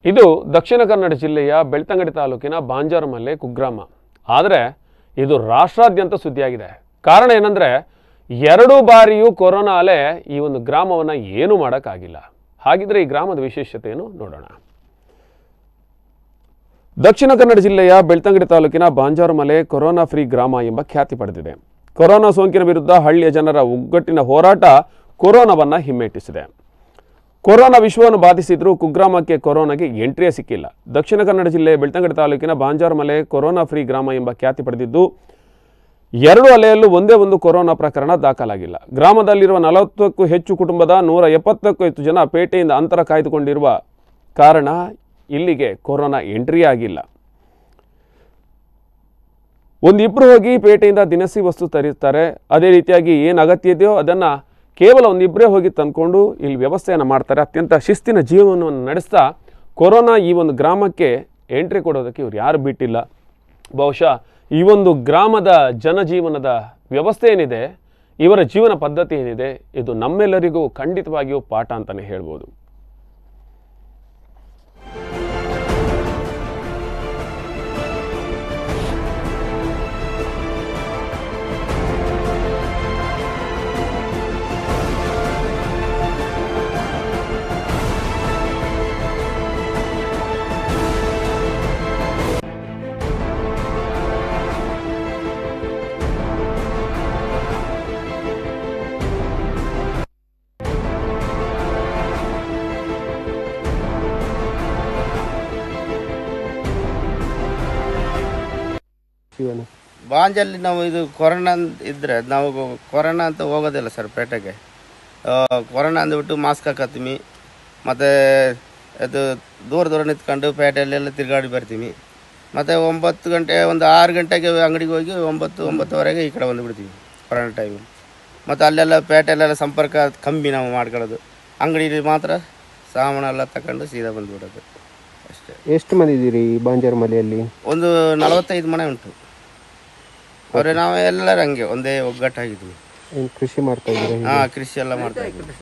ಇದು ದಕ್ಷಿಣ ಕನ್ನಡ ಜಿಲ್ಲೆಯ ಬೆಳ್ತಂಗಡಿ ತಾಲೂಕಿನ ಬಾಂಜಾರಮಲ್ಲೆ ಕುಗ್ರಾಮ ಆದರೆ ಇದು ರಾಷ್ಟ್ರಾದ್ಯಂತ ಸುದ್ದಿಯಾಗಿದೆ ಕಾರಣ ಏನಂದರೆ ಎರಡು ಬಾರಿಯೂ ಕೊರೋನಾ ಅಲೆ ಈ ಒಂದು ಗ್ರಾಮವನ್ನು ಏನೂ ಮಾಡೋಕ್ಕಾಗಿಲ್ಲ ಹಾಗಿದ್ರೆ ಈ ಗ್ರಾಮದ ವಿಶೇಷತೆಯನ್ನು ನೋಡೋಣ ದಕ್ಷಿಣ ಕನ್ನಡ ಜಿಲ್ಲೆಯ ಬೆಳ್ತಂಗಡಿ ತಾಲೂಕಿನ ಬಾಂಜಾರಮಲೆ ಕೊರೋನಾ ಫ್ರೀ ಗ್ರಾಮ ಎಂಬ ಖ್ಯಾತಿ ಪಡೆದಿದೆ ಕೊರೋನಾ ಸೋಂಕಿನ ವಿರುದ್ಧ ಹಳ್ಳಿಯ ಜನರ ಒಗ್ಗಟ್ಟಿನ ಹೋರಾಟ ಕೊರೋನಾವನ್ನು ಹಿಮ್ಮೆಟ್ಟಿಸಿದೆ ಕೊರೋನಾ ವಿಶ್ವವನ್ನು ಬಾಧಿಸಿದ್ರೂ ಕುಗ್ರಾಮಕ್ಕೆ ಕೊರೋನಾಗೆ ಎಂಟ್ರಿಯೇ ಸಿಕ್ಕಿಲ್ಲ ದಕ್ಷಿಣ ಕನ್ನಡ ಜಿಲ್ಲೆ ಬೆಳ್ತಂಗಡಿ ತಾಲೂಕಿನ ಬಾಂಜಾರಮಲೆ ಕೊರೋನಾ ಫ್ರೀ ಗ್ರಾಮ ಎಂಬ ಖ್ಯಾತಿ ಪಡೆದಿದ್ದು ಎರಡು ಅಲೆಯಲ್ಲೂ ಒಂದೇ ಒಂದು ಕೊರೋನಾ ಪ್ರಕರಣ ದಾಖಲಾಗಿಲ್ಲ ಗ್ರಾಮದಲ್ಲಿರುವ ನಲವತ್ತಕ್ಕೂ ಹೆಚ್ಚು ಕುಟುಂಬದ ನೂರ ಎಪ್ಪತ್ತಕ್ಕೂ ಹೆಚ್ಚು ಜನ ಪೇಟೆಯಿಂದ ಅಂತರ ಕಾಯ್ದುಕೊಂಡಿರುವ ಕಾರಣ ಇಲ್ಲಿಗೆ ಕೊರೋನಾ ಎಂಟ್ರಿ ಆಗಿಲ್ಲ ಒಂದಿಬ್ಬರು ಹೋಗಿ ಪೇಟೆಯಿಂದ ದಿನಸಿ ವಸ್ತು ತರಿಸ್ತಾರೆ ಅದೇ ರೀತಿಯಾಗಿ ಏನು ಅಗತ್ಯ ಇದೆಯೋ ಅದನ್ನು ಕೇವಲ ಒಂದಿಬ್ಬರೇ ಹೋಗಿ ತಂದ್ಕೊಂಡು ಇಲ್ಲಿ ವ್ಯವಸ್ಥೆಯನ್ನು ಮಾಡ್ತಾರೆ ಅತ್ಯಂತ ಶಿಸ್ತಿನ ಜೀವನವನ್ನು ನಡೆಸ್ತಾ ಕೊರೋನಾ ಈ ಒಂದು ಗ್ರಾಮಕ್ಕೆ ಎಂಟ್ರಿ ಕೊಡೋದಕ್ಕೆ ಇವ್ರು ಯಾರು ಬಿಟ್ಟಿಲ್ಲ ಬಹುಶಃ ಈ ಒಂದು ಗ್ರಾಮದ ಜನಜೀವನದ ವ್ಯವಸ್ಥೆ ಏನಿದೆ ಇವರ ಜೀವನ ಪದ್ಧತಿ ಏನಿದೆ ಇದು ನಮ್ಮೆಲ್ಲರಿಗೂ ಖಂಡಿತವಾಗಿಯೂ ಪಾಠ ಅಂತಲೇ ಹೇಳ್ಬೋದು ಜೀವನ ಬಾಂಜಲ್ಲಿ ನಾವು ಇದು ಕೊರೋನಾ ಅಂತ ಇದ್ರೆ ನಾವು ಕೊರೋನಾ ಅಂತ ಹೋಗೋದಿಲ್ಲ ಸರ್ ಪೇಟೆಗೆ ಆ, ಕೊರೋನಾ ಅಂದ್ಬಿಟ್ಟು ಮಾಸ್ಕ್ ಹಾಕತ್ತೀವಿ ಮತ್ತು ಅದು ದೂರ ದೂರ ನಿಂತ್ಕೊಂಡು ಪೇಟೆಯಲ್ಲೆಲ್ಲ ತಿರುಗಾಡಿ ಬರ್ತೀವಿ ಮತ್ತು ಒಂಬತ್ತು ಗಂಟೆ ಒಂದು ಆರು ಗಂಟೆಗೆ ಅಂಗಡಿಗೆ ಹೋಗಿ ಒಂಬತ್ತು ಒಂಬತ್ತುವರೆಗೆ ಈ ಕಡೆ ಬಂದುಬಿಡ್ತೀವಿ ಕೊರೋನಾ ಟೈಮಲ್ಲಿ ಮತ್ತು ಅಲ್ಲೆಲ್ಲ ಪೇಟೆಯಲ್ಲೆಲ್ಲ ಸಂಪರ್ಕ ಕಮ್ಮಿ ನಾವು ಮಾಡ್ಕೊಳ್ಳೋದು ಅಂಗಡಿ ಮಾತ್ರ ಸಾಮಾನೆಲ್ಲ ತಗೊಂಡು ಸೀದಾ ಬಂದುಬಿಡೋದು ಅಷ್ಟೇ ಎಷ್ಟು ಮಂದಿ ಇದ್ದೀರಿ ಈ ಬಾಂಜಾರ ಮಲೆಯಲ್ಲಿ ಒಂದು ನಲವತ್ತೈದು ಮನೆ ಉಂಟು ಅವ್ರೆ ನಾವು ಎಲ್ಲರೂ ಹಂಗೆ ಒಂದೇ ಒಗ್ಗಟ್ಟಾಗಿದ್ವಿ ಏನು ಕೃಷಿ ಮಾಡ್ತಾ ಇದ್ದೀರಾ ಹಾ ಕೃಷಿ ಎಲ್ಲ ಮಾಡ್ತಾ ಇದ್ವಿ